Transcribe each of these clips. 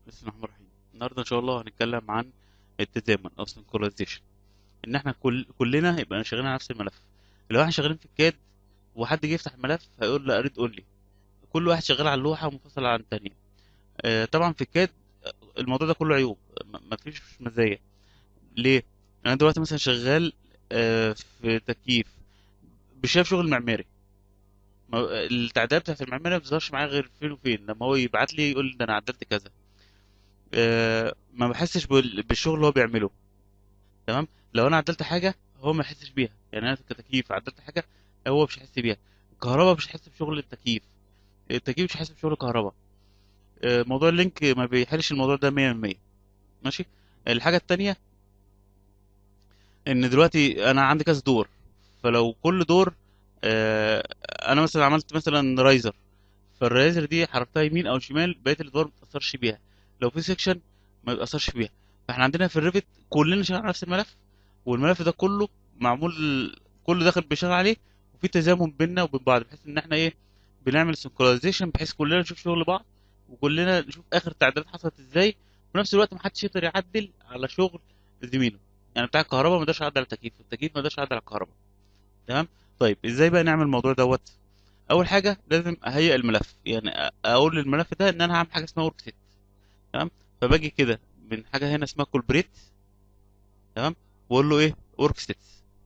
بسم الله الرحمن الرحيم النهارده ان شاء الله هنتكلم عن التزامن او synchronization ان احنا كل كلنا يبقى شغالين على نفس الملف لو احنا شغالين في الكاد وحد جه يفتح الملف هيقول له اريد قول لي كل واحد شغال على اللوحه منفصله عن الثانيه آه طبعا في الكاد آه، الموضوع ده كله عيوب م- مفيش مزايا ليه انا دلوقتي مثلا شغال آه في تكييف مش شايف شغل معماري ما- التعديلات بتاعت المعماري ما بتظهرش معايا غير فين وفين لما هو يبعت لي يقول لي ده انا عدلت كذا آه، ما بحسش بال- بالشغل اللي هو بيعمله تمام لو انا عدلت حاجه هو ما يحسش بيها يعني انا كتكييف عدلت حاجه هو مش هيحس بيها الكهرباء مش هيحس بشغل التكييف التكييف مش هيحس بشغل الكهرباء آه، موضوع اللينك ما بيحلش الموضوع ده 100% ماشي الحاجه التانية ان دلوقتي انا عندي كذا دور فلو كل دور آه، انا مثلا عملت مثلا رايزر فالرايزر دي حركتها يمين او شمال بقيه الادوار ما بتاثرش بيها لو في سيكشن ما بيأثرش بيها فاحنا عندنا في الريفت كلنا شغالين على نفس الملف والملف ده كله معمول كله داخل بيشتغل عليه وفي تزامن بيننا وبين بعض بحيث ان احنا ايه بنعمل سنكرونايزيشن بحيث كلنا نشوف شغل بعض وكلنا نشوف اخر التعديلات حصلت ازاي وفي نفس الوقت محدش يقدر يعدل على شغل زميله يعني بتاع الكهرباء ما يقدرش يعدل على التكييف والتكييف ما يقدرش يعدل على الكهرباء تمام طيب ازاي بقى نعمل الموضوع دوت اول حاجه لازم اهيئ الملف يعني أ- اقول للملف ده ان انا هعمل حاجه اسمها ورك سيت تمام فباجي كده من حاجه هنا اسمها كولبريت تمام واقول له ايه ورك سيت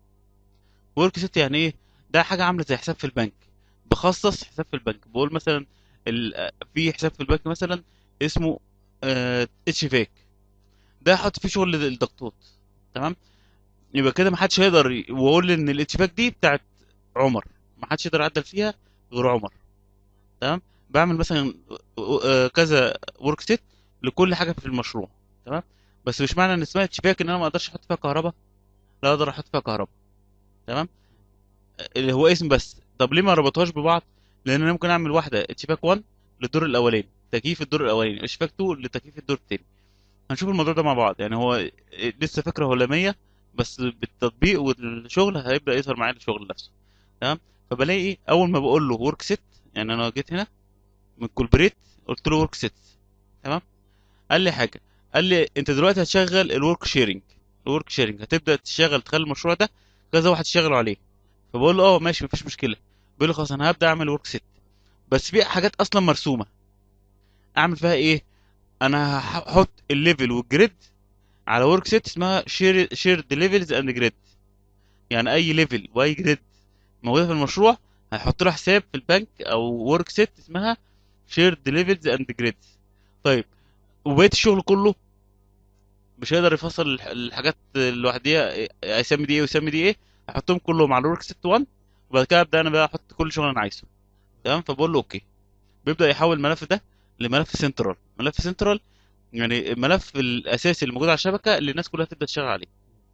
ورك سيت يعني ايه ده حاجه عامله زي حساب في البنك بخصص حساب في البنك بقول مثلا ال... في حساب في البنك مثلا اسمه اتش فيك ده احط فيه شغل الضغطات تمام يبقى كده محدش هيقدر ي- واقول ان الاتش فيك دي بتاعت عمر محدش يقدر يعدل فيها غير عمر تمام بعمل مثلا آه، كذا ورك سيت لكل حاجه في المشروع تمام بس مش معنى ان اسمها اتشباك ان انا ما اقدرش احط فيها كهرباء لا اقدر احط فيها كهرباء تمام اللي هو اسم بس طب ليه ما ربطهاش ببعض لان انا ممكن اعمل واحده اتشباك 1 للدور الاولاني تكييف الدور الاولاني اتشباك 2 لتكييف الدور الثاني هنشوف الموضوع ده مع بعض يعني هو لسه فكره هلاميه بس بالتطبيق والشغل هيبدا يظهر معايا الشغل نفسه تمام فبلاقي ايه اول ما بقول له ورك سيت يعني انا جيت هنا من كولبريت قلت له ورك سيت تمام قال لي حاجه قال لي انت دلوقتي هتشغل الورك شيرنج الورك شيرنج هتبدا تشتغل تخلي المشروع ده كذا واحد يشتغلوا عليه فبقول له اه ماشي مفيش مشكله بيقول لي خلاص انا هبدا اعمل ورك سيت بس في حاجات اصلا مرسومه اعمل فيها ايه انا هحط الليفل والجريد على ورك سيت اسمها شير شيرد ليفلز اند جريد يعني اي ليفل واي جريد موجوده في المشروع هيحط له حساب في البنك او ورك سيت اسمها شيرد ليفلز اند جريد طيب وبقيه الشغل كله مش هيقدر يفصل الح- الحاجات لوحديها إيه- يسمي دي ايه ويسمي دي ايه احطهم كلهم على الورك سيت 1 وبعد كده ابدا انا بقى احط كل شغل انا عايزه تمام فبقول له اوكي بيبدا يحول الملف ده لملف سنترال ملف سنترال يعني الملف الاساسي اللي موجود على الشبكه اللي الناس كلها تبدا تشتغل عليه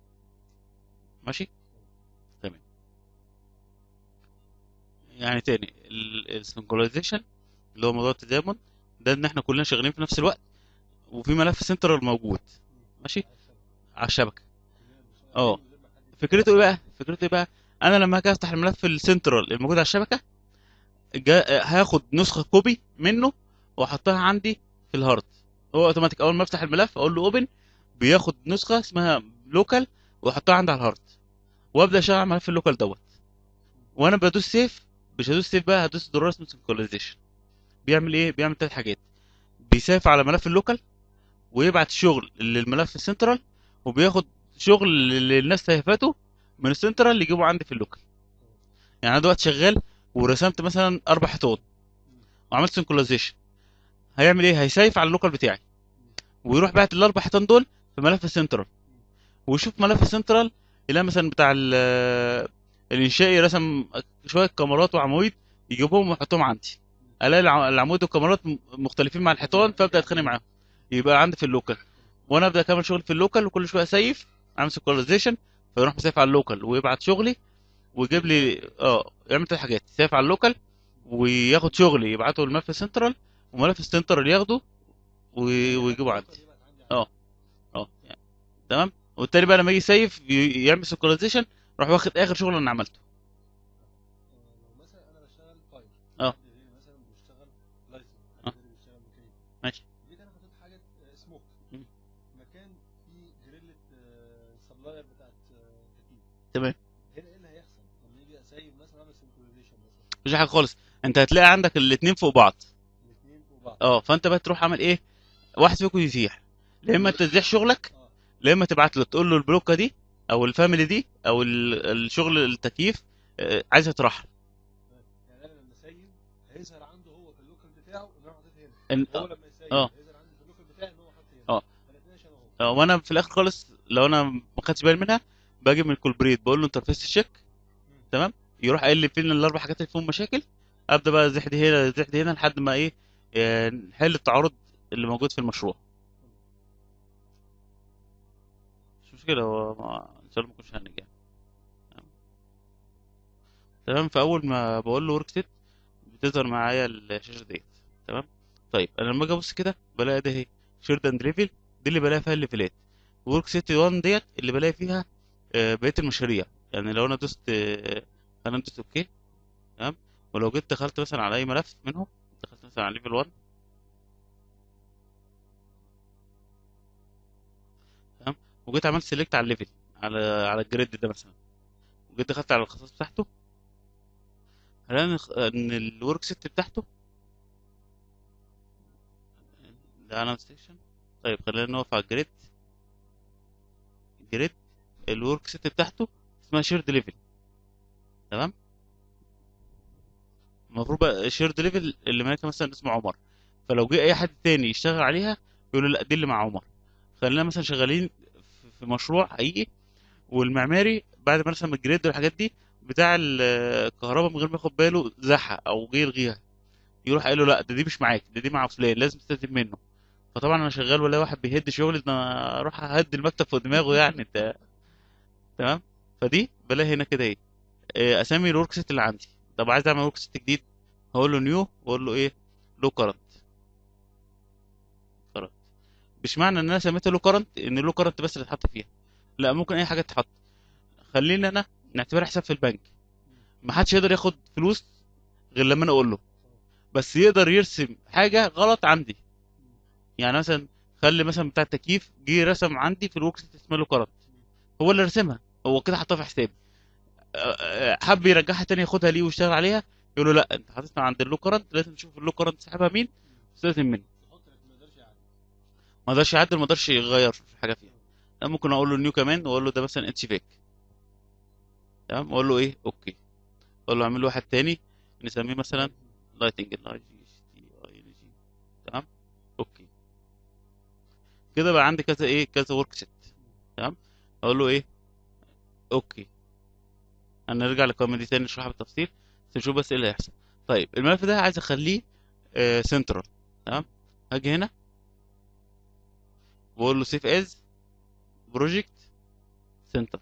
ماشي تمام يعني تاني السنكرونايزيشن اللي هو موضوع التزامن ده ان احنا كلنا شغالين في نفس الوقت وفي ملف سنترال موجود ماشي على الشبكه اه فكرته ايه بقى فكرته ايه بقى انا لما هاجي افتح الملف السنترال الموجود على الشبكه جا هاخد نسخه كوبي منه واحطها عندي في الهارد هو اوتوماتيك اول ما افتح الملف اقول له اوبن بياخد نسخه اسمها لوكال واحطها عندي على الهارد وابدا اشغل على ملف اللوكال دوت وانا بدوس سيف مش هدوس سيف بقى هدوس زرار اسمه سنكرونايزيشن بيعمل ايه بيعمل ثلاث حاجات بيسيف على ملف اللوكال ويبعت شغل للملف السنترال وبياخد شغل اللي الناس سيفته من السنترال يجيبه عندي في اللوكال يعني انا دلوقتي شغال ورسمت مثلا اربع حيطان وعملت سنكرونايزيشن هيعمل ايه هيسيف على اللوكال بتاعي ويروح باعت الاربع حيطان دول في ملف السنترال ويشوف ملف السنترال يلاقي مثلا بتاع ال- الانشائي رسم شويه كاميرات وعواميد يجيبهم ويحطهم عندي الاقي الع- العمود والكاميرات م- مختلفين مع الحيطان فابدا اتخانق معاهم يبقى عندي في اللوكال وانا ابدا اكمل شغل في اللوكال وكل شويه اسيف اعمل سنكرونايزيشن فيروح مسيف على اللوكال ويبعت شغلي ويجيب لي اه يعمل ثلاث حاجات يسيف على اللوكال وياخد شغلي يبعته لملف السنترال وملف السنترال ياخده وي- ويجيبه عندي اه اه يعني تمام والتاني بقى لما يجي يسيف ي- يعمل سنكرونايزيشن راح واخد اخر شغل انا عملته لو مثلا انا بشتغل فاير اه. حد غيري مثلا بيشتغل لايسنس اه. حد غيري بيشتغل ميكانيك ماشي جيت انا حطيت حاجه مكان فيه جريلة سبلاير بتاعت آه، تكييف تمام هنا ايه اللي هيحصل لما يجي اسيب مثلا اعمل سنكرونيزيشن مثلا مفيش حاجه خالص انت هتلاقي عندك الاتنين فوق بعض الاثنين فوق بعض اه فانت بقى تروح عامل ايه واحد فيكم يزيح لا اما انت تزيح شغلك اه لا اما تبعت له تقول له البلوكه دي او الفاميلي دي او ال- الشغل التكييف آه، عايز يترحل يعني انا لما اسيب هيظهر عنده هو في اللوكال بتاعه ان هو حاطط هنا إن- هو لما يسيب اه. هيظهر عنده في اللوكال بتاعه ان هو حاطط هنا اه. الاثنين عشان اهو آه، وانا في الاخر خالص لو انا ما خدتش بالي منها باجي من الكولبريت بقول له انترفيس تشيك تمام يروح قايل لي فين الاربع حاجات اللي فيهم مشاكل ابدا بقى ازيح دي هنا ازيح دي هنا لحد ما ايه آه، نحل التعارض اللي موجود في المشروع مش مشكله هو ما... ان شاء الله ما كنتش هنجي يعني. تمام تمام فاول ما بقول له ورك سيت بتظهر معايا الشاشه ديت تمام طيب انا لما اجي ابص كده بلاقي ده اهي شيرد اند ليفل دي اللي بلاقي فيها الليفلات ورك سيت 1 ديت اللي بلاقي فيها آه، بقيه المشاريع يعني لو انا دوست آه، انا دوست اوكي تمام ولو جيت دخلت مثلا على اي ملف منهم دخلت مثلا على ليفل 1 تمام وجيت عملت سيلكت على الليفل على على الجريد ده مثلا وجيت دخلت على الخصائص بتاعته هلاقي ان إن الورك سيت بتاعته ده انا ستيشن طيب خلينا نقف على الجريد الجريد الورك سيت بتاعته اسمها شيرد ليفل تمام المفروض بقى شيرد ليفل اللي مالكها مثلا اسمه عمر فلو جه اي حد تاني يشتغل عليها يقول له لا دي اللي مع عمر خلينا مثلا شغالين في- في مشروع حقيقي والمعماري بعد ما رسم الجريد والحاجات دي بتاع ال- الكهرباء من غير ما ياخد باله زحها او جه يلغيها يروح قايل له لا ده دي مش معاك ده دي مع فلان لازم تستلزم منه فطبعا انا شغال ولا واحد بيهد شغلي ده انا اروح اهد المكتب في دماغه يعني انت تمام فدي بلاقي هنا كده ايه إيه، اسامي الورك سيت اللي عندي طب عايز اعمل ورك سيت جديد هقول له نيو واقول له ايه لو كرنت كرنت مش معنى ان انا سميته لو كرنت ان لو كرنت بس اللي اتحط فيها لا ممكن اي حاجه تتحط خلينا انا نعتبرها حساب في البنك ما حدش يقدر ياخد فلوس غير لما انا اقول له بس يقدر يرسم حاجه غلط عندي يعني مثلا خلي مثلا بتاع التكييف جه رسم عندي في الورك سيت اسمها له كرنت هو اللي رسمها هو كده حطها في حسابي أه، أه، حب يرجعها تاني ياخدها ليه ويشتغل عليها يقول له لا انت حاططها عند اللو كرنت لازم تشوف اللو كرنت سحبها مين استلزم منه يحط لك ما يقدرش يعدي ما قدرش يعدل ما قدرش يغير في حاجه فيها أنا ممكن اقول له نيو كمان واقول له ده مثلا اتش فيك تمام واقول له ايه اوكي اقول له اعمل له واحد تاني نسميه مثلا لايتنج الاي جي تي اي ان جي تمام اوكي كده بقى عندي كذا ايه كذا ورك سيت تمام اقول له ايه اوكي انا نرجع للقائمه دي تاني نشرحها بالتفصيل بس نشوف بس ايه اللي هيحصل طيب الملف ده عايز اخليه سنترال تمام هاجي هنا واقول له سيف از بروجكت سنتر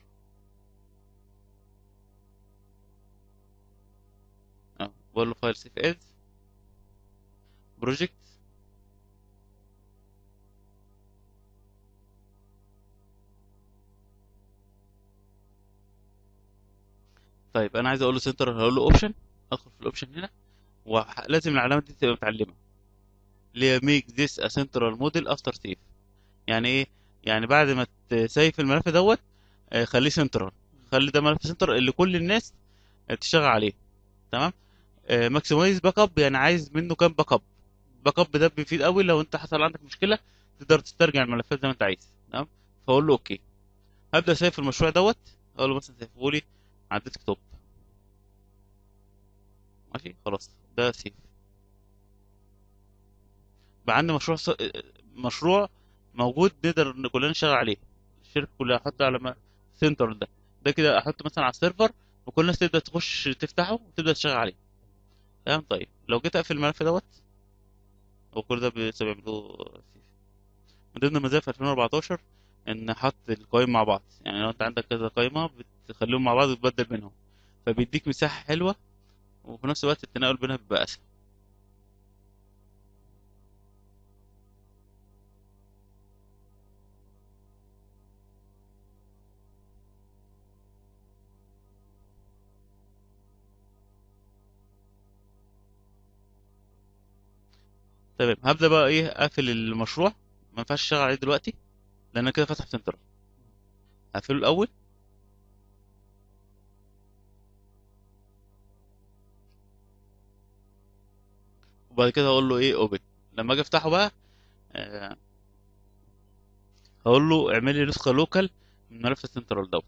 اه بقول له فايل سيف از بروجكت طيب انا عايز اقول له سنتر هقول له اوبشن ادخل في الاوبشن هنا ولازم العلامه دي تبقى متعلمه اللي هي ميك ذيس ا سنترال موديل افتر سيف يعني ايه يعني بعد ما تسيف الملف دوت آه، خليه سنترال خلي ده ملف سنتر اللي كل الناس تشتغل عليه تمام ماكسمايز باك اب يعني عايز منه كام باك اب باك اب ده بيفيد قوي لو انت حصل عندك مشكله تقدر تسترجع الملفات زي ما انت عايز تمام فاقول له اوكي هبدا سيف المشروع دوت اقول له مثلا سيفه لي على الديسك توب ماشي خلاص ده سيف بقى عندي مشروع ص... مشروع موجود نقدر إن كلنا نشتغل عليه الشركه كلها احط على ما... سنتر ده ده كده احط مثلا على السيرفر وكل الناس تبدا تخش تفتحه وتبدا تشتغل عليه تمام طيب لو جيت اقفل الملف دوت هو كل ده لسه بيعملوه سيف من ضمن المزايا في 2014 ان حط القوائم مع بعض يعني لو انت عندك كذا قائمه بتخليهم مع بعض وتبدل بينهم فبيديك مساحه حلوه وفي نفس الوقت التنقل بينها بيبقى اسهل تمام هبدا بقى ايه اقفل المشروع ما ينفعش اشتغل عليه دلوقتي لان أنا كده فاتح سنترال هقفله الاول وبعد كده هقول له ايه اوبن لما اجي افتحه بقى آه هقول له اعمل لي نسخه لوكال من ملف السنترال دوت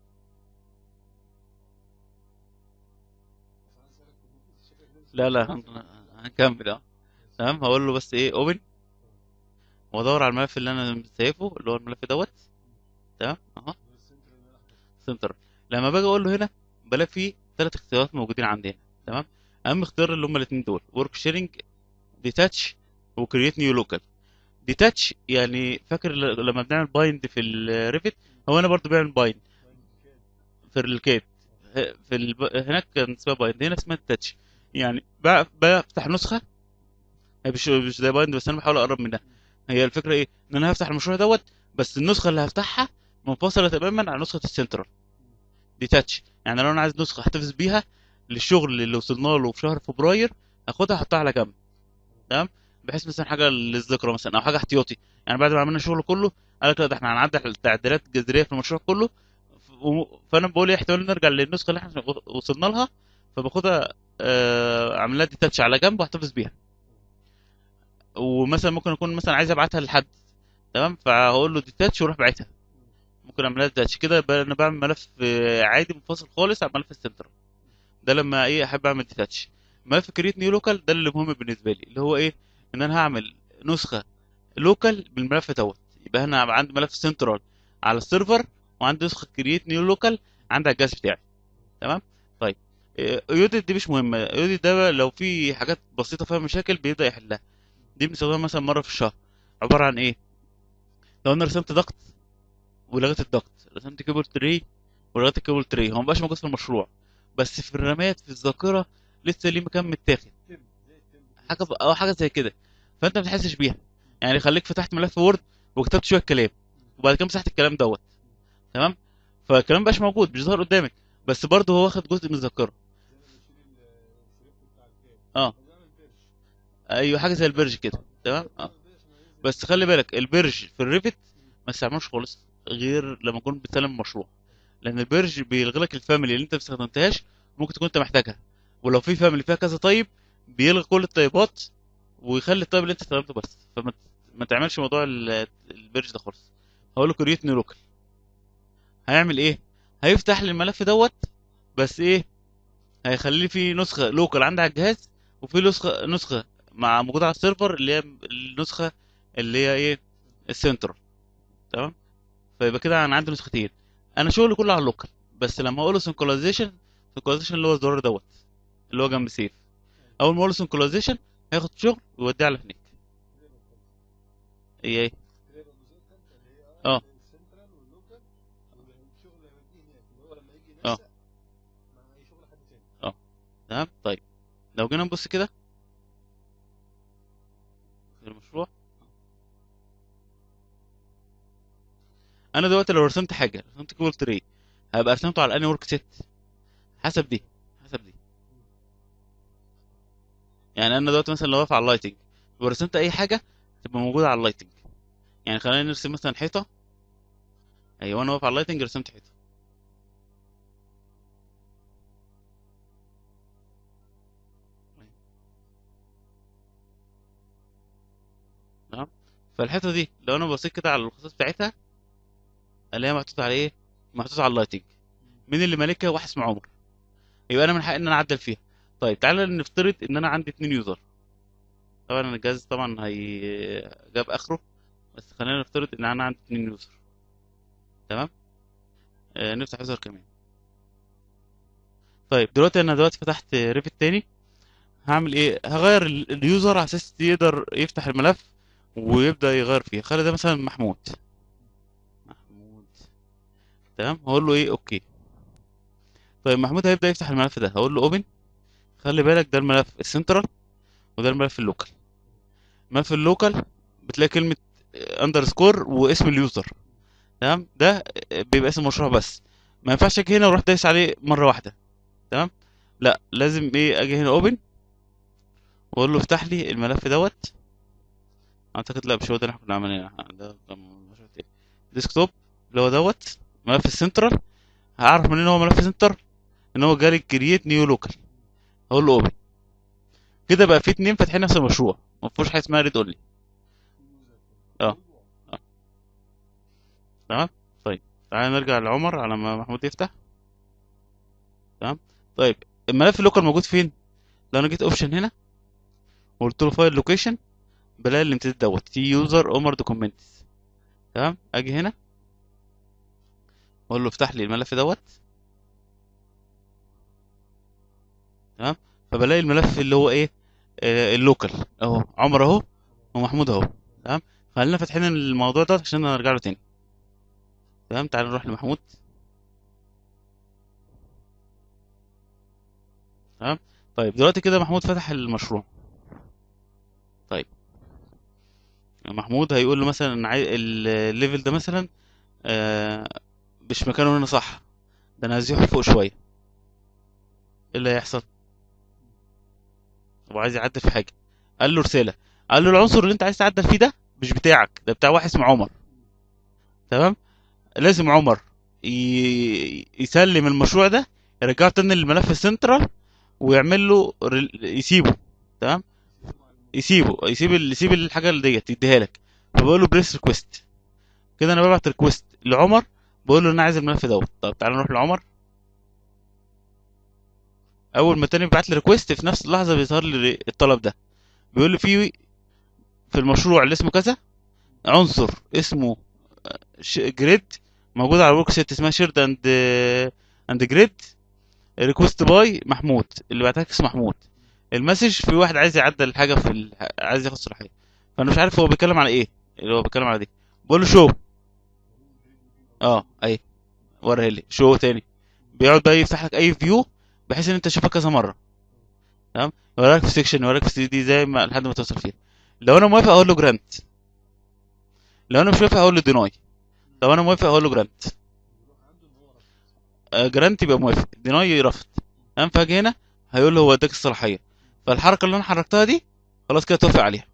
لا لا هن- هنكمل اه تمام هقول له بس ايه اوبن وادور على الملف اللي انا سايفه اللي هو الملف دوت تمام اهو سنتر لما باجي اقول له هنا بلاقي فيه ثلاث اختيارات موجودين عندي هنا تمام اهم اختيار اللي هم الاثنين دول ورك شيرنج ديتاتش وكرييت نيو لوكال ديتاتش يعني فاكر ل- لما بنعمل بايند في الريفت هو انا برضو بعمل بايند في الكيت في الب... هناك كان اسمها بايند هنا اسمها ديتاتش يعني ب- بفتح نسخه هي مش مش زي بايند بس انا بحاول اقرب منها هي الفكره ايه ان انا هفتح المشروع دوت بس النسخه اللي هفتحها منفصله تماما عن نسخه السنترال ديتاتش يعني لو انا عايز نسخه احتفظ بيها للشغل اللي وصلنا له في شهر فبراير اخدها احطها على جنب تمام بحيث مثلا حاجه للذكرى مثلا او حاجه احتياطي يعني بعد ما عملنا الشغل كله قال لك لا ده احنا هنعدل تعديلات جذريه في المشروع كله ف- فانا بقول ايه احتمال نرجع للنسخه اللي احنا وصلنا لها فباخدها آه، اعمل لها ديتاتش على جنب واحتفظ بيها ومثلا ممكن اكون مثلا عايز ابعتها لحد تمام فهقول له ديتاتش واروح باعتها ممكن اعملها ديتاتش كده يبقى انا بعمل ملف آه، عادي منفصل خالص عن ملف السنتر ده لما ايه احب اعمل ديتاتش ملف كريت نيو لوكال ده اللي مهم بالنسبه لي اللي هو ايه ان انا هعمل نسخه لوكال بالملف دوت يبقى انا عندي ملف سنترال على السيرفر وعندي نسخه كريت نيو لوكال عندي على الجهاز بتاعي تمام طيب إيه، يودت دي مش مهمه يودت ده بقى لو في حاجات بسيطه فيها مشاكل بيبدا يحلها دي بنستخدمها مثلا مره في الشهر عباره عن ايه لو انا رسمت ضغط ولغيت الضغط رسمت كيبل تري ولغيت الكيبل تري هو مبقاش موجود في المشروع بس في الرامات في الذاكره لسه ليه مكان متاخد حاجه ب... او حاجه زي كده فانت ما بتحسش بيها يعني خليك فتحت ملف وورد وكتبت شويه كلام وبعد كده مسحت الكلام دوت تمام فالكلام مبقاش موجود مش ظاهر قدامك بس برضه هو واخد جزء من الذاكره اه ايوه حاجه زي البرج كده تمام اه بس خلي بالك البرج في الريفت ما استعملوش خالص غير لما تكون بتسلم مشروع لان البرج بيلغي لك الفاميلي اللي انت ما استخدمتهاش ممكن تكون انت محتاجها ولو في فاميلي فيها كذا طيب بيلغي كل الطيبات ويخلي الطيب اللي انت استخدمته بس فما ما تعملش موضوع ال- البرج ده خالص هقول له كريت نيو لوكال هيعمل ايه هيفتح لي الملف دوت بس ايه هيخلي لي فيه نسخه لوكال عندي على الجهاز وفي نسخه نسخه مع موجوده على السيرفر اللي هي النسخه اللي هي ايه السنترال تمام فيبقى كده انا عندي نسختين انا شغلي كله على اللوكال بس لما اقول له سنكرونايزيشن سنكرونايزيشن اللي هو الزرار دوت اللي هو جنب سيف اول ما اقول له سنكرونايزيشن هياخد شغل ويوديه على هناك ايه ايه اه اه اه تمام طيب لو جينا نبص كده في المشروع انا دلوقتي لو رسمت حاجه رسمت كيبل تري هبقى رسمته على اني ورك سيت حسب دي حسب دي يعني انا دلوقتي مثلا لو واقف على اللايتنج لو رسمت اي حاجه تبقى موجوده على اللايتنج يعني خلينا نرسم مثلا حيطه ايوه انا واقف على اللايتنج رسمت حيطه تمام فالحيطه دي لو انا بصيت كده على الخصائص بتاعتها الاقيها محطوطه على ايه محطوطه على اللايتنج مين اللي مالكها واحد اسمه عمر يبقى انا من حقي ان انا اعدل فيها طيب تعالى نفترض ان انا عندي اتنين يوزر طبعا أنا الجهاز طبعا هي جاب اخره بس خلينا نفترض ان انا عندي اتنين يوزر تمام آه نفتح يوزر كمان طيب دلوقتي انا دلوقتي فتحت ريفت تاني هعمل ايه هغير ال- اليوزر على اساس يقدر يفتح الملف ويبدا يغير فيه خلي ده مثلا محمود محمود تمام هقول له ايه اوكي طيب محمود هيبدا يفتح الملف ده هقول له اوبن خلي بالك ده الملف السنترال وده الملف اللوكال الملف اللوكال بتلاقي كلمه اندرسكور واسم اليوزر تمام ده بيبقى اسم المشروع بس ما ينفعش اجي هنا واروح دايس عليه مره واحده تمام لا لازم ايه اجي هنا اوبن واقول له افتح لي الملف دوت اعتقد لا مش هو ده اللي احنا كنا عاملينه ده كان مشروع تاني ديسكتوب اللي هو دوت ملف السنترال هعرف منين هو ملف سنتر ان هو جالي كرييت نيو لوكال اقول له اوبن كده بقى في اتنين فاتحين نفس المشروع ما فيهوش حاجه اسمها ريد اونلي اه اه تمام طيب تعالى نرجع لعمر على ما محمود يفتح تمام طيب الملف اللوكال موجود فين لو انا جيت اوبشن هنا وقلت له فايل لوكيشن بلاقي الامتداد دوت تي يوزر عمر دوكيومنتس تمام اجي هنا اقول له افتح لي الملف دوت تمام فبلاقي الملف اللي هو ايه آه اللوكال اهو عمر اهو ومحمود اهو تمام خلينا فاتحين الموضوع ده عشان نرجع له تاني تمام تعال نروح لمحمود تمام طيب دلوقتي كده محمود فتح المشروع طيب محمود هيقول له مثلا أنا عايز الليفل ده مثلا آه مش مكانه هنا صح ده انا هزيحه فوق شويه ايه اللي هيحصل هو عايز يعدل في حاجه قال له رساله قال له العنصر اللي انت عايز تعدل فيه ده مش بتاعك ده بتاع واحد اسمه عمر تمام لازم عمر ي... يسلم المشروع ده يرجعه تاني للملف السنترال ويعمل له رل- يسيبه تمام يسيبه يسيب ال- يسيب الحاجه اللي ديت يديها لك فبقول له بريس ريكويست كده انا ببعت ريكويست لعمر بقول له انا عايز الملف دوت طب تعالى نروح لعمر اول ما تاني بيبعت لي ريكويست في نفس اللحظه بيظهر لي الطلب ده بيقول لي في في المشروع اللي اسمه كذا عنصر اسمه جريد موجود على الورك سيت اسمها شيرد اند اند جريد ريكوست باي محمود اللي بعتها لك اسمه محمود المسج في واحد عايز يعدل حاجه في ال... عايز ياخد صلاحيه فانا مش عارف هو بيتكلم على ايه اللي هو بيتكلم على دي بقول له شو اه اي وريها لي شو تاني بيقعد بقى يفتح لك اي فيو بحيث ان انت تشوفها كذا مره تمام يوريك في سيكشن يوريك في 3 دي زي ما لحد ما توصل فيها لو انا موافق اقول له جرانت لو انا مش موافق اقول له ديناي لو انا موافق اقول له جرانت جرانت يبقى موافق ديناي رفض تمام فاجي هنا هيقول له هو اداك الصلاحيه فالحركه اللي انا حركتها دي خلاص كده توافق عليها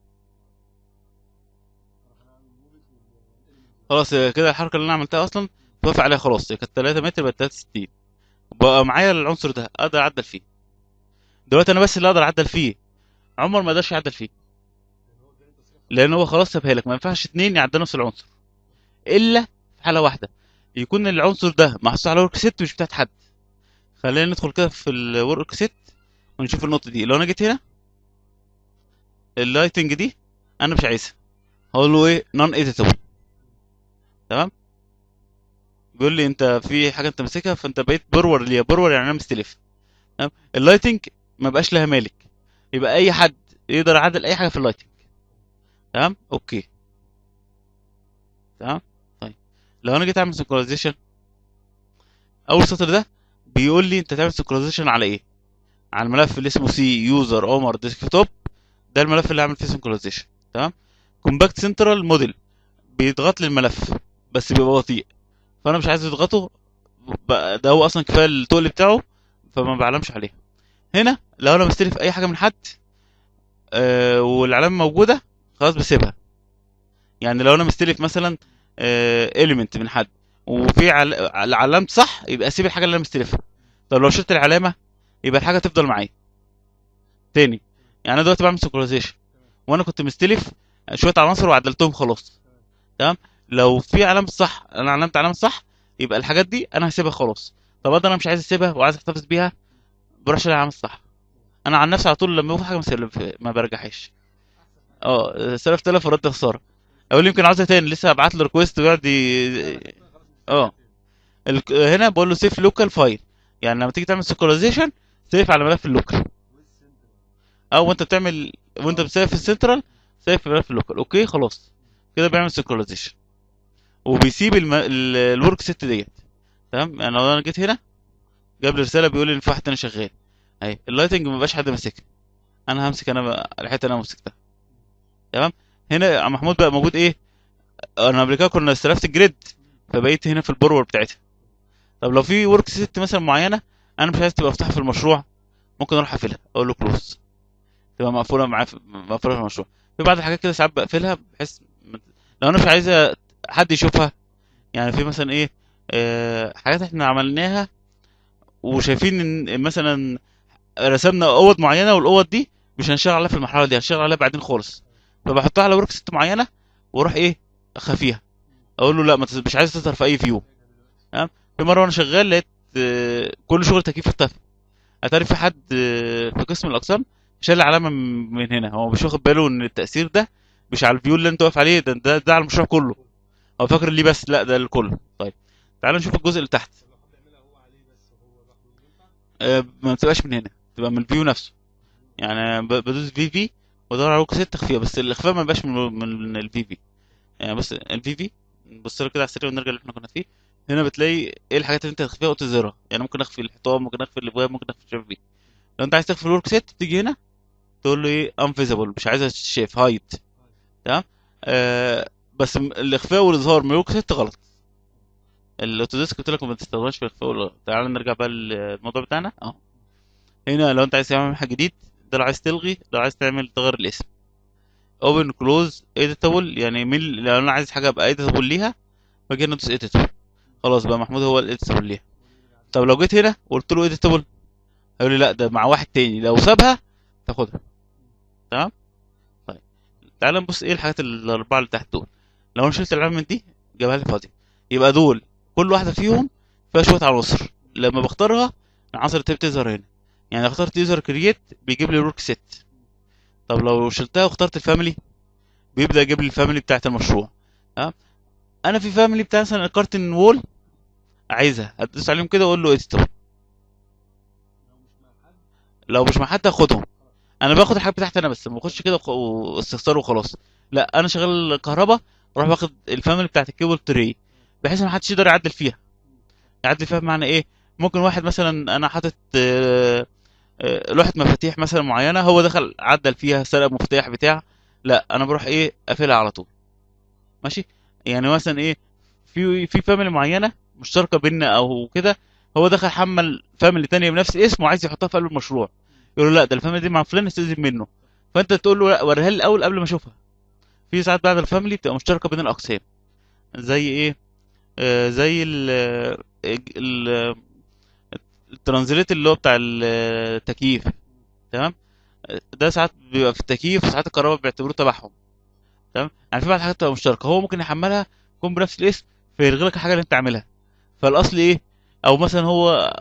خلاص كده الحركه اللي انا عملتها اصلا توافق عليها خلاص هي كانت 3 متر بقت 63 بقى معايا العنصر ده اقدر اعدل فيه دلوقتي انا بس اللي اقدر اعدل فيه عمر ما قدرش يعدل فيه لان هو خلاص سابها لك ما ينفعش اتنين يعدلوا نفس العنصر الا في حاله واحده يكون العنصر ده محطوط على ورك سيت مش بتاعت حد خلينا ندخل كده في الورك سيت ونشوف النقطه دي لو انا جيت هنا اللايتنج دي انا مش عايزها هقول له ايه نون اديتابل تمام بيقول لي انت في حاجه انت ماسكها فانت بقيت برور ليا برور يعني انا مستلف تمام اللايتنج ما بقاش لها مالك يبقى اي حد يقدر يعدل اي حاجه في اللايتنج تمام اوكي تمام طيب لو انا جيت اعمل سنكرونايزيشن اول سطر ده بيقول لي انت تعمل سنكرونايزيشن على ايه على الملف اللي اسمه سي يوزر عمر ديسكتوب ده الملف اللي هعمل فيه سنكرونايزيشن تمام كومباكت سنترال موديل بيضغط لي الملف بس بيبقى بطيء فانا مش عايز اضغطه بقى- ده هو اصلا كفايه التقل بتاعه فما بعلمش عليه هنا لو انا مستلف اي حاجه من حد آه والعلامه موجوده خلاص بسيبها يعني لو انا مستلف مثلا اليمنت من حد وفي عل... علامه صح يبقى اسيب الحاجه اللي انا مستلفها طب لو شلت العلامه يبقى الحاجه تفضل معايا تاني يعني انا دلوقتي بعمل سنكرونايزيشن وانا كنت مستلف شويه عناصر وعدلتهم خلاص تمام لو في علامه صح انا علمت علامه صح يبقى الحاجات دي انا هسيبها خلاص طب انا مش عايز اسيبها وعايز احتفظ بيها بروح اشيل العلامه الصح انا عن نفسي على طول لما باخد حاجه ما سلف- ما برجعهاش اه سلفت تلف ورد خساره او اللي يمكن عاوزها تاني لسه هبعت له ريكويست ويقعد ي- اه ال- هنا بقول له سيف لوكال فايل يعني لما تيجي تعمل سيكولايزيشن سيف على ملف اللوكال او وانت بتعمل وانت بتسيف في السنترال سيف في ملف اللوكال اوكي خلاص كده بيعمل سيكولايزيشن وبيسيب الم... ال- الورك سيت ديت تمام يعني لو انا جيت هنا جاب لي رساله بيقول لي ان في واحد تاني شغال اهي اللايتنج ما بقاش حد ماسكها انا همسك انا بقى الحته اللي انا مسكتها تمام هنا يا عم محمود بقى موجود ايه انا قبل كده كنا استلفت الجريد فبقيت هنا في البرور بتاعتها طب لو في ورك سيت مثلا معينه انا مش عايز تبقى مفتوحه في المشروع ممكن اروح اقفلها اقول له كلوز تبقى مقفوله معايا في- مقفوله في المشروع في بعض الحاجات كده ساعات بقفلها بحيث ما- لو انا مش عايز حد يشوفها يعني في مثلا ايه آه حاجات احنا عملناها وشايفين ان مثلا رسمنا اوض معينه والاوض دي مش هنشتغل عليها في المرحله دي هنشتغل عليها بعدين خالص فبحطها على ورك ست معينه واروح ايه اخفيها اقول له لا ما تز- مش عايز تظهر في اي فيو تمام في مره وانا شغال لقيت آه، كل شغل تكييف اختفى اتاري في حد آه، في قسم الاقسام شال علامه من من هنا هو مش واخد باله ان التاثير ده مش على الفيو اللي انت واقف عليه ده ده, ده على المشروع كله هو فاكر ليه بس لا ده الكل طيب تعال نشوف الجزء اللي تحت طب لو حد يعملها هو عليه بس وهو لوحده ينفع؟ آه، ما بتبقاش من هنا تبقى من الفيو نفسه يعني ب- بدوس في في وادور على ورك ست تخفيه بس الاخفاء ما بيبقاش من من الفي في يعني بص الفي في نبص له كده على السريع ونرجع اللي احنا كنا فيه هنا بتلاقي ايه الحاجات اللي انت هتخفيها وتظهرها يعني ممكن اخفي الحيطان ممكن اخفي الابواب ممكن اخفي الشبابيك لو انت عايز تخفي الورك ست بتيجي هنا تقول له ايه انفيزبل مش عايزها تتشاف هايد تمام آه بس م- الاخفاء والاظهار من الورك ست غلط الاوتوديسك قلت لك ما تستخدمش في الاخفاء والإظهار. تعال نرجع بقى للموضوع بتاعنا اهو هنا لو انت عايز تعمل حاجه جديد ده لو عايز تلغي لو عايز تعمل تغير الاسم اوبن كلوز اديتابل يعني مين لو انا عايز حاجه ابقى اديتابل ليها باجي هنا ادوس اديتابل خلاص بقى محمود هو الاديتابل ليها طب لو جيت هنا وقلت له اديتابل هيقول لي لا ده مع واحد تاني لو سابها تاخدها تمام طيب تعال نبص ايه الحاجات الاربعه اللي تحت دول لو انا شلت العلامه من دي جابها لي فاضيه يبقى دول كل واحده فيهم فيها شويه عناصر لما بختارها العناصر اللي بتظهر هنا يعني لو اخترت يوزر كرييت بيجيب لي ورك ست طب لو شلتها واخترت الفاميلي بيبدا يجيب لي الفاميلي بتاعت المشروع ها انا في فاميلي بتاع مثلا الكارتن وول عايزها هتدوس عليهم كده واقول له اديتور لو مش مع حد لو مش مع حد هاخدهم انا باخد الحاجات بتاعتي انا بس ما باخدش كده وخ- واستخسار وخلاص لا انا شغال كهرباء اروح باخد الفاميلي بتاعت الكيبل تري بحيث ما حدش يقدر يعدل فيها يعدل فيها بمعنى ايه ممكن واحد مثلا انا حاطط آه، آه، لوحه مفاتيح مثلا معينه هو دخل عدل فيها سرق مفتاح بتاع لا انا بروح ايه قافلها على طول ماشي يعني مثلا ايه في في فاميلي معينه مشتركه بيننا او كده هو دخل حمل فاميلي تانية بنفس الاسم وعايز يحطها في قلب المشروع يقول له لا ده الفاميلي دي مع فلان استاذن منه فانت تقول له لا وريها لي الاول قبل ما اشوفها في ساعات بعد الفاميلي بتبقى مشتركه بين الاقسام زي ايه آه زي ال ال الترانزليت اللي هو بتاع التكييف تمام ده ساعات بيبقى في التكييف وساعات الكهرباء بيعتبروه تبعهم تمام يعني في بعض الحاجات تبقى مشتركه هو ممكن يحملها يكون بنفس الاسم فيلغي لك الحاجه اللي انت عاملها فالاصل ايه او مثلا هو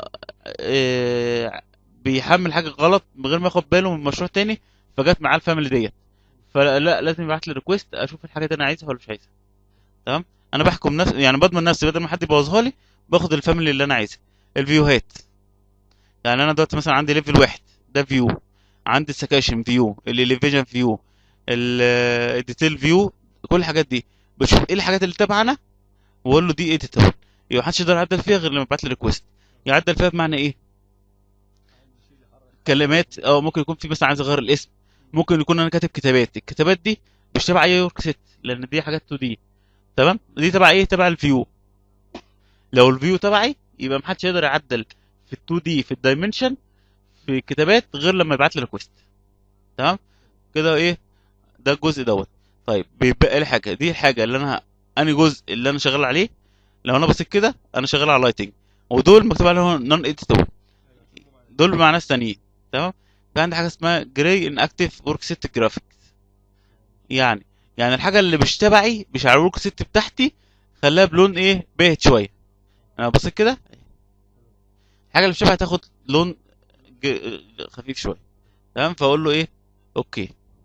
آه، بيحمل حاجه غلط من غير ما ياخد باله من مشروع تاني فجت معاه الفاميلي ديت فلا لازم يبعت لي ريكويست اشوف الحاجه دي انا عايزها ولا مش عايزها تمام انا بحكم نفسي يعني بضمن نفسي بدل ما حد يبوظها لي باخد الفاميلي اللي انا عايزها الفيوهات يعني انا دلوقتي مثلا عندي ليفل واحد ده فيو عندي السكاشن فيو الاليفيجن فيو الديتيل فيو كل الحاجات دي بشوف ايه الحاجات اللي تبعنا واقول له دي اديتابل يبقى محدش يقدر يعدل فيها غير لما يبعت لي ريكويست يعدل فيها بمعنى ايه عايز يشيل يحرك كلمات او ممكن يكون في مثلا عايز اغير الاسم ممكن يكون انا كاتب كتابات الكتابات دي مش تبع اي ورك ست لان دي حاجات 2 دي تمام دي تبع ايه تبع الفيو لو الفيو تبعي يبقى محدش يقدر يعدل في ال 2 دي في الدايمنشن في الكتابات غير لما يبعت لي ريكويست تمام كده ايه ده الجزء دوت طيب بيبقى لي حاجه دي الحاجه اللي انا انهي جزء اللي انا شغال عليه لو انا بصيت كده انا شغال على لايتنج ودول مكتوب عليهم نون اديتابل دول مع ناس تانيين تمام في عندي حاجه اسمها جراي ان اكتيف ورك ست جرافيكس يعني يعني الحاجه اللي مش تبعي مش على الورك ست بتاعتي خليها بلون ايه باهت شويه انا بصيت كده الحاجه اللي مش تبعي تاخد لون ج- خفيف شويه تمام فاقول له ايه اوكي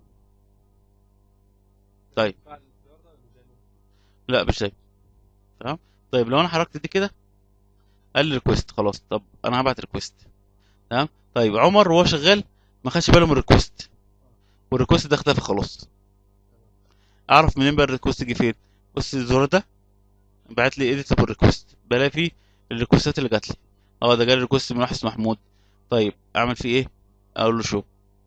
طيب بعد الاختيار ده ولا زي ما هو؟ لا مش زي تمام طيب لو انا حركت دي كده قال لي ريكويست خلاص طب انا هبعت ريكويست تمام طيب عمر وهو شغال ما خدش باله من الريكويست والريكويست ده اختفى خلاص اعرف منين بقى الريكويست جه فين بص الزرار ده بعت لي اديتابل ريكويست بلاقي فيه الريكوستات اللي جات لي اه ده جالي ريكويست من واحد اسمه محمود طيب اعمل فيه ايه اقول له شو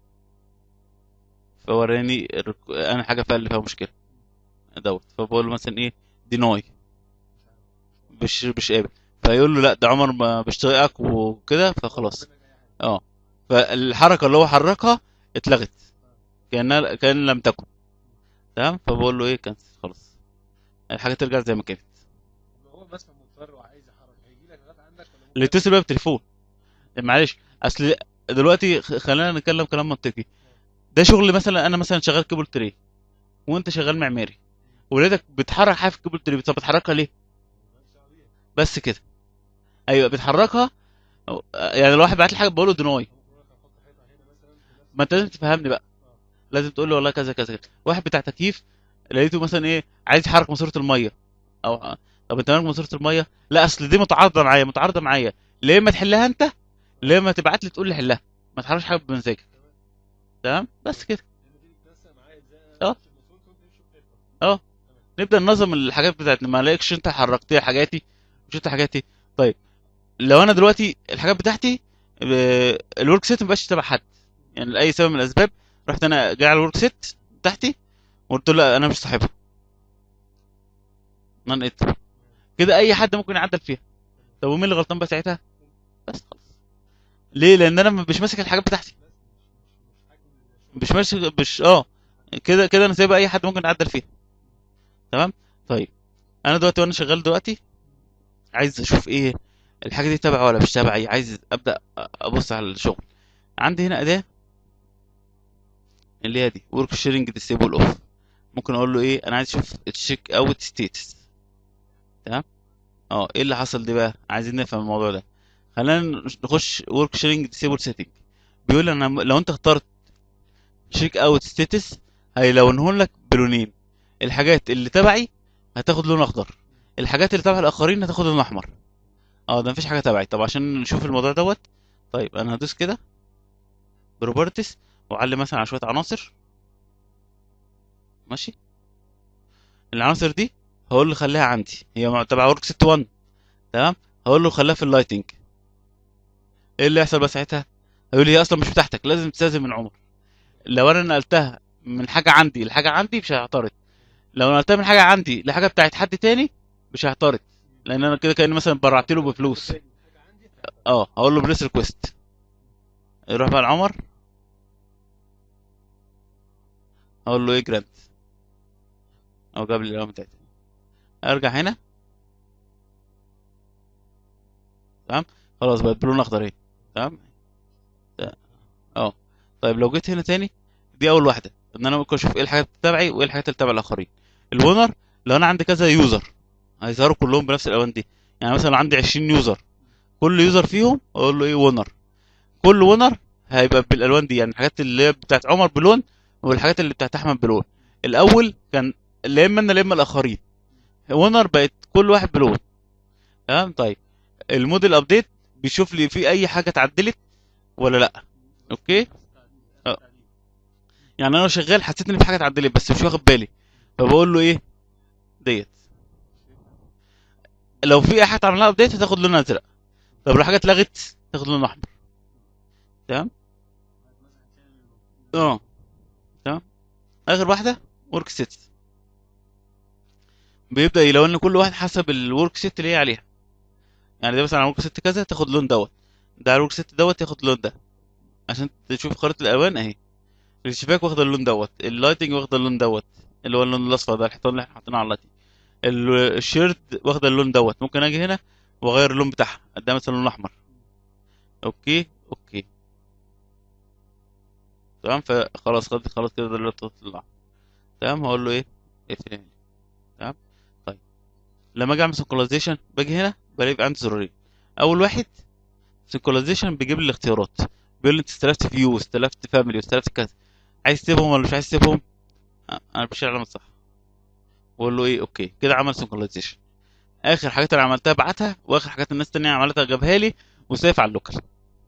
فوراني الريك- انا حاجه فيها اللي فيها مشكله دوت فبقول له مثلا ايه ديناي مش مش قابل فيقول له لا ده عمر ما مش طايقك وكده فخلاص ربنا يجي أي حاجة. اه فالحركه اللي هو حركها اتلغت كانها كان لم تكن تمام فبقول له ايه كانسل خلاص الحاجه ترجع زي ما كانت مثلا مضطر وعايز يحرك هيجي لك لغايه عندك ولا ممكن اللي يتصل بيها بتليفون معلش اصل دلوقتي خ- خلينا نتكلم كلام منطقي ده شغل مثلا انا مثلا شغال كيبل تري وانت شغال معماري ولادك بتحرك حاجه في الكيبل تري طب بتحركها ليه بس كده ايوه بتحركها أو- يعني لو واحد بعت لي حاجه بقول له ديناي ممكن احط حيطه هنا مثلا في نفس ما انت لازم تفهمني بقى آه. لازم تقول له والله كذا كذا كذا واحد بتاع تكييف لقيته مثلا ايه عايز يحرك ماسوره الميه او طب انت مالك ماسوره الميه لا اصل دي متعارضه معايا متعارضه معايا ليه ما تحلها انت ليه ما تبعت لي تقول لي حلها ما تحركش حاجه بمزاجك تمام بس كده لان دي بتنسق معايا ازاي آه. امشي بمسؤول كنت امشي بحيطه نبدا ننظم الحاجات بتاعتنا ما الاقيش انت حركت حاجاتي مش انت حاجاتي طيب لو انا دلوقتي الحاجات بتاعتي اه، الورك سيت مبقاش تبع حد يعني لاي سبب من الاسباب رحت انا جاي على الورك سيت بتاعتي وقلت له لا انا مش صاحبها نان ات كده اي حد ممكن يعدل فيها طب ومين اللي غلطان بقى ساعتها بس خلاص ليه لان انا مش ماسك الحاجات بتاعتي مش ماشي مش اه كده كده انا سايبها اي حد ممكن يعدل فيها تمام طيب انا دلوقتي وانا شغال دلوقتي عايز اشوف ايه الحاجه دي تبعي ولا مش تبعي عايز ابدا ابص على الشغل عندي هنا اداه اللي هي دي ورك شيرنج ديسيبل اوف ممكن اقول له ايه انا عايز اشوف التشيك اوت ستيتس تمام اه ايه اللي حصل دي بقى عايزين نفهم الموضوع ده خلينا نخش ورك شيرنج ديسيبل سيتنج بيقول لي انا لو انت اخترت تشيك اوت ستيتس هيلونه لك بلونين الحاجات اللي تبعي هتاخد لون اخضر الحاجات اللي تبع الاخرين هتاخد لون احمر اه ده مفيش حاجه تبعي طب عشان نشوف الموضوع دوت طيب انا هدوس كده بروبرتيز واعلم مثلا على شويه عناصر ماشي العناصر دي هقول له خليها عندي هي مع- تبع ورك ست 1 تمام هقول له خليها في اللايتنج ايه اللي يحصل بقى ساعتها هيقول لي هي اصلا مش بتاعتك لازم تستاذن من عمر لو انا نقلتها من حاجه عندي لحاجه عندي مش هيعترض لو نقلتها من حاجه عندي لحاجه بتاعت حد تاني مش هيعترض لان انا كده كاني مثلا برعت له بفلوس حاجه عندي اه هقول له بريس ريكويست يروح بقى لعمر اقول له ايه جرانت او جاب لي العلامه بتاعتي ارجع هنا تمام خلاص بقت بلون اخضر اهي تمام ده- اه طيب لو جيت هنا تاني دي اول واحده ان انا ممكن اشوف ايه الحاجات تبعي وايه الحاجات اللي تبع الاخرين الونر لو انا عندي كذا يوزر هيظهروا كلهم بنفس الالوان دي يعني مثلا لو عندي 20 يوزر كل يوزر فيهم اقول له ايه ونر كل ونر هيبقى بالالوان دي يعني الحاجات اللي هي بتاعت عمر بلون والحاجات اللي بتاعت احمد بلون الاول كان لا اما انا لا اما الاخرين ونر بقت كل واحد بلون تمام طيب الموديل ابديت بيشوف لي في اي حاجه اتعدلت ولا لا اوكي اه. يعني انا شغال حسيت ان في حاجه اتعدلت بس مش واخد بالي فبقول له ايه ديت لو في اي حاجه عملها ابديت هتاخد لون ازرق طب لو حاجه اتلغت تاخد لون احمر تمام اه تمام اخر واحده ورك سيت بيبدا يلون كل واحد حسب الورك سيت اللي هي عليها يعني ده مثلا على ورك سيت كذا تاخد لون دوت ده على الورك سيت دوت ياخد اللون ده عشان تشوف خريطه الالوان اهي الشباك واخد اللون دوت اللايتنج واخد اللون دوت اللي هو اللون الاصفر ده الحيطان اللي احنا حاطينه على اللايتنج ال- الشيرت واخد اللون دوت ممكن اجي هنا واغير اللون بتاعها اديها مثلا لون احمر اوكي اوكي تمام فخلاص خلاص خلاص كده ده اللي تطلع تمام هقول له ايه اقفل هنا تمام طيب لما اجي اعمل سنكرونايزيشن باجي هنا بلاقي عندي زرارين اول واحد سنكرونايزيشن بيجيب لي الاختيارات بيقول لي انت استلفت فيو استلفت فاميلي استلفت كذا عايز تسيبهم ولا مش عايز تسيبهم أه، انا بشيل علامه صح واقول له ايه اوكي كده عمل سنكرونايزيشن اخر حاجات اللي عملتها بعتها واخر حاجات الناس التانية عملتها جابها لي وسيف على اللوكال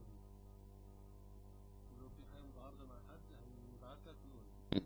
ولو في حاجه متعارضه مع حد هيبعت لك ويقول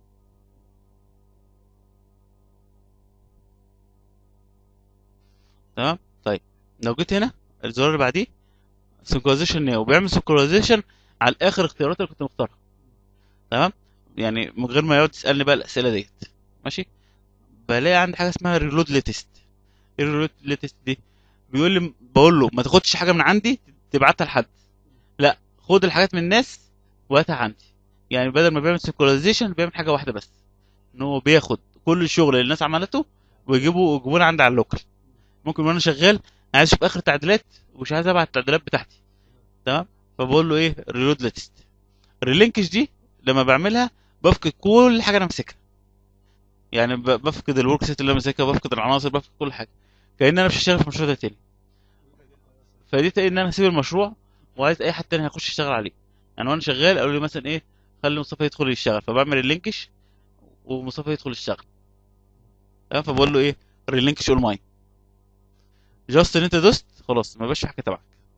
تمام طيب لو جيت هنا الزرار اللي بعديه سنكرونايزيشن ناو بيعمل سنكرونايزيشن على اخر اختيارات اللي كنت مختارها تمام يعني من غير ما يقعد يسالني بقى الاسئله ديت ماشي بلاقي عندي حاجه اسمها ريلود ليتست ايه الريلود ليتست دي بيقول لي بقول له ما تاخدش حاجه من عندي تبعتها لحد لا خد الحاجات من الناس وهاتها عندي يعني بدل ما بيعمل سنكرونايزيشن بيعمل حاجه واحده بس ان هو بياخد كل الشغل اللي الناس عملته ويجيبه يجيبوه عندي على اللوكال ممكن وانا شغال عايز اشوف اخر التعديلات ومش عايز ابعت التعديلات بتاعتي تمام فبقول له ايه ريلود ليتست الريلينكش دي لما بعملها بفقد كل حاجه انا ماسكها يعني ب- بفقد الورك سيت اللي انا ماسكها بفقد العناصر بفقد كل حاجه كان انا مش هشتغل في المشروع ده تاني فدي تاني ان انا هسيب المشروع وعايز اي حد تاني هيخش يشتغل عليه يعني وانا شغال قالوا لي مثلا ايه خلي مصطفى يدخل يشتغل فبعمل اللينكش ومصطفى يدخل يشتغل تمام فبقول له ايه ريلينكش اول ماين جاست ان انت دوست خلاص ما بقاش في حاجه تبعك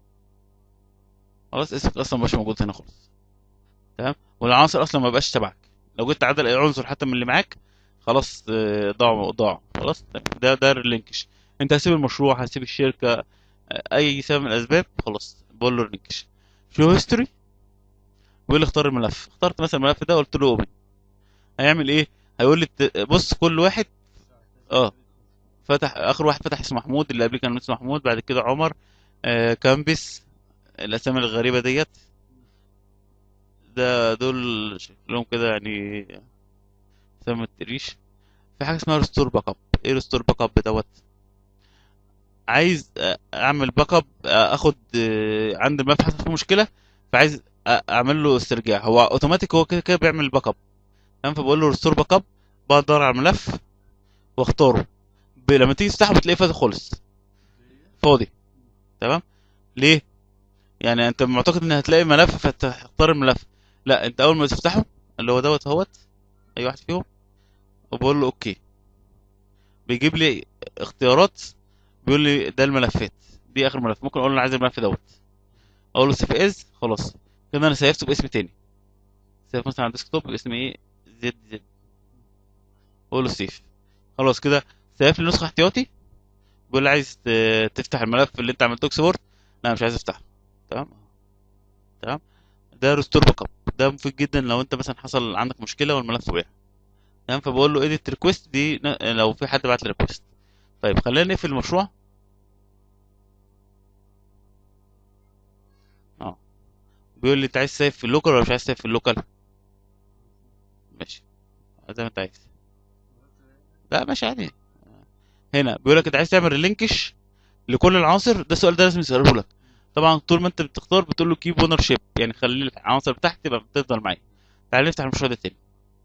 خلاص اسمك اصلا مبقاش موجود هنا خالص تمام والعناصر اصلا ما بقاش تبعك لو جيت تعدل اي عنصر حتى من اللي معاك خلاص آه، ضاع ضاع خلاص تمام. ده ده الريلينكش انت هتسيب المشروع هتسيب الشركه آه، اي سبب من الاسباب خلاص بقول له ريلينكش شو هيستوري بيقول لي اختار الملف اخترت مثلا الملف ده قلت له اوبن هيعمل ايه هيقول لي ت- بص كل واحد اه فتح اخر واحد فتح اسمه محمود اللي قبليه كان اسمه محمود بعد كده عمر آه كامبس الاسامي الغريبه ديت ده دول شكلهم كده يعني اسامي ما تقريش في حاجه اسمها ريستور باك اب ايه ريستور باك اب دوت عايز آه، اعمل باك اب آه، اخد آه، عند الملف حصل فيه مشكله فعايز آه، اعمل له استرجاع هو اوتوماتيك هو كده كده بيعمل باك اب تمام فبقول له ريستور باك اب بقعد ادور على الملف واختاره ب- لما تيجي تفتحه بتلاقيه فاتح خالص فاضي تمام ليه يعني انت معتقد ان هتلاقي ملف فتختار الملف لا انت اول ما تفتحه اللي هو دوت اهوت اي واحد فيهم وبقول له اوكي بيجيب لي اختيارات بيقول لي ده الملفات دي اخر ملف ممكن اقول له انا عايز الملف دوت اقول له سيف از خلاص كده انا سيفته باسم تاني سيف مثلا على الديسكتوب باسم ايه زد زد اقول له سيف خلاص كده سيف لي نسخه احتياطي بيقول لي عايز ت- تفتح الملف اللي انت عملته اكسبورت لا مش عايز افتحه تمام تمام ده ريستور باك اب ده مفيد جدا لو انت مثلا حصل عندك مشكله والملف وقع تمام فبقول له اديت ريكويست دي ن- لو في حد بعت لي ريكويست طيب خلينا نقفل المشروع اه بيقول لي انت عايز سيف في اللوكال ولا مش عايز سيف في اللوكال ماشي زي ما انت عايز لا ماشي عادي هنا بيقول لك انت عايز تعمل ريلينكش لكل العناصر ده السؤال ده لازم يساله لك طبعا طول ما انت بتختار بتقول له كيب اونر شيب يعني خلي العناصر بتاعتي تبقى بتفضل معايا تعال نفتح المشروع ده تاني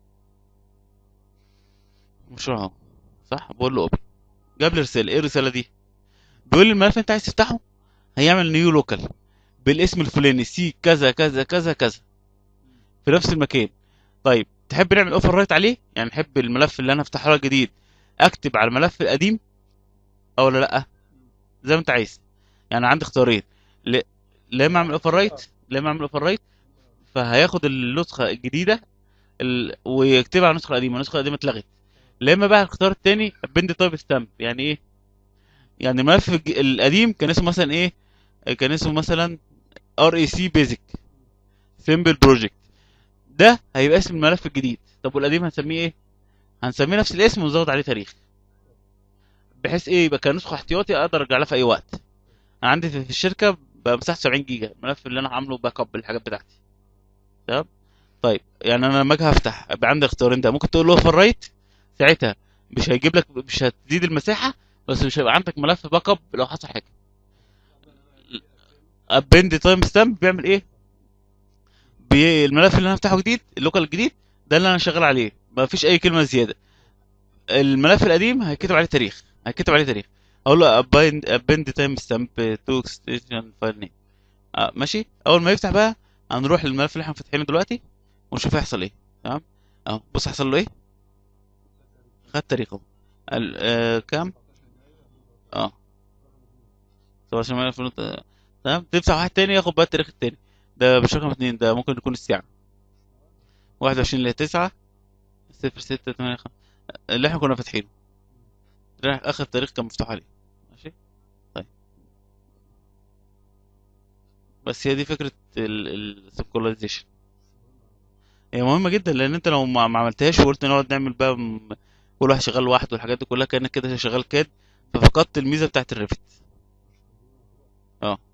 مشروع اهو صح بقول له اوبن جاب لي رساله ايه الرساله دي بيقول لي الملف اللي انت عايز تفتحه هيعمل نيو لوكال بالاسم الفلاني سي كذا كذا كذا كذا في نفس المكان طيب تحب نعمل اوفر رايت عليه يعني نحب الملف اللي انا افتحه لك جديد اكتب على الملف القديم او ولا لا زي ما انت عايز يعني عندي اختيارين ل- لا اما اعمل اوفر رايت لا اما اعمل اوفر رايت فهياخد النسخه الجديده ال... ويكتبها على النسخه القديمه النسخه القديمه اتلغت لا اما بقى الاختيار التاني بند تايب ستامب يعني ايه يعني الملف الج- القديم كان اسمه مثلا ايه كان اسمه مثلا ار اي سي بيزك سيمبل بروجكت ده هيبقى اسم الملف الجديد طب والقديم هنسميه ايه هنسميه نفس الاسم ونزود عليه تاريخ بحيث ايه يبقى كنسخه احتياطي اقدر ارجع لها في اي وقت انا عندي في في الشركه بقى مساحه 70 جيجا الملف اللي انا عامله باك اب بالحاجات بتاعتي تمام طيب يعني انا لما اجي هفتح يبقى عندي اختيارين ده ممكن تقول له اوفر رايت ساعتها مش هيجيب لك مش هتزيد المساحه بس مش هيبقى عندك ملف باك اب لو حصل حاجه ابند تايم ستامب بيعمل ايه بي الملف اللي انا هفتحه جديد اللوكال الجديد ده اللي انا شغال عليه ما فيش اي كلمه زياده الملف القديم هيكتب عليه تاريخ هيكتب عليه تاريخ اقول له ابند ابند تايم ستامب تو اكستنشن فايل نيم ماشي اول ما يفتح بقى هنروح للملف اللي احنا فاتحينه دلوقتي ونشوف هيحصل ايه تمام اهو بص هيحصل له ايه خد تاريخه ال- آه كام اه 17 مايو 2000 تمام تفتح واحد تاني ياخد بقى التاريخ التاني ده مش رقم اتنين ده ممكن يكون الساعة واحد وعشرين اللي هي تسعة صفر ستة تمانية خمسة اللي احنا كنا فاتحينه ده آخر تاريخ كان مفتوح عليه ماشي طيب بس هي دي فكرة السيكولايزيشن هي مهمة جدا لأن أنت لو ما ما عملتهاش وقلت نقعد نعمل بقى م- كل واحد شغال لوحده والحاجات دي كلها كأنك كده شغال كاد ففقدت الميزة بتاعت الريفت اه